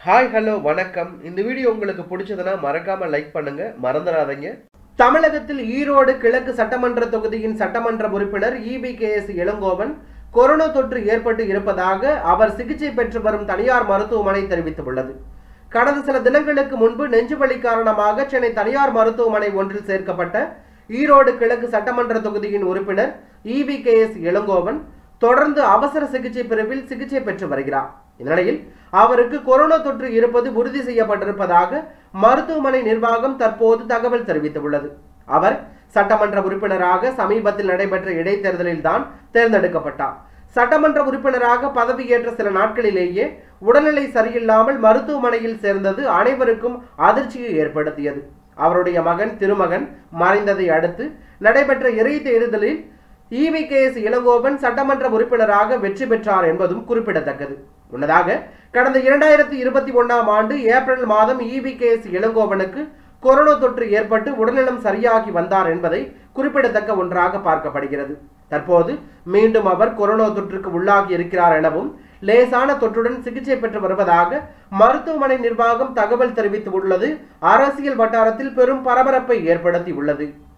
hi hello வணக்கம் இந்த video உங்களுக்கு பிடிச்சதுன்னா மறக்காம லைக் பண்ணுங்க மறந்துடாதீங்க தமிழகத்தில் ஈரோடு கிழக்கு சட்டமன்ற தொகுதியின் சட்டமன்ற உறுப்பினர் EP K S Elangovan corona தொற்று ஏற்பட்டு இருப்பதாக அவர் சிகிச்சை பெற்று வரும் தனியார் மருத்துவமனை தெரிவித்துள்ளது கடந்த சில தினங்களுக்கு முன்பு நெஞ்சுவலி காரணமாக சென்னை தனியார் மருத்துவமனை ஒன்றில் சேர்க்கப்பட்ட ஈரோடு கிழக்கு சட்டமன்ற தொகுதியின் உறுப்பினர் இபி கே எஸ் இளங்கோவன் தொடர்ந்து அவசர சிகிச்சை பிரிவில் சிகிச்சை பெற்று வருகிறார் இந்நிலையில் அவருக்கு கொரோனா தொற்று இருப்பது உறுதி செய்யப்பட்டிருப்பதாக மருத்துவமனை நிர்வாகம் தற்போது தகவல் தெரிவித்துள்ளது அவர் சட்டமன்ற உறுப்பினராக சமீபத்தில் நடைபெற்ற இடைத்தேர்தலில் தான் தேர்ந்தெடுக்கப்பட்டார் சட்டமன்ற உறுப்பினராக பதவியேற்ற சில நாட்களிலேயே உடல்நிலை சரியில்லாமல் மருத்துவமனையில் சேர்ந்தது அனைவருக்கும் அதிர்ச்சியை ஏற்படுத்தியது அவருடைய மகன் திருமகன் மறைந்ததை அடுத்து நடைபெற்ற இடைத்தேர்தலில் இவி கே எஸ் இளங்கோவன் சட்டமன்ற உறுப்பினராக வெற்றி பெற்றார் என்பதும் குறிப்பிடத்தக்கது முன்னதாக கடந்த இரண்டாயிரத்தி இருபத்தி ஒன்னாம் ஆண்டு ஏப்ரல் மாதம் இவி கே எஸ் இளங்கோவனுக்கு கொரோனா தொற்று ஏற்பட்டு உடல்நலம் சரியாகி வந்தார் என்பதை குறிப்பிடத்தக்க ஒன்றாக பார்க்கப்படுகிறது தற்போது மீண்டும் அவர் கொரோனா தொற்றுக்கு உள்ளாகி இருக்கிறார் எனவும் லேசான தொற்றுடன் சிகிச்சை பெற்று வருவதாக மருத்துவமனை நிர்வாகம் தகவல் தெரிவித்து உள்ளது அரசியல் வட்டாரத்தில் பெரும் பரபரப்பை ஏற்படுத்தி உள்ளது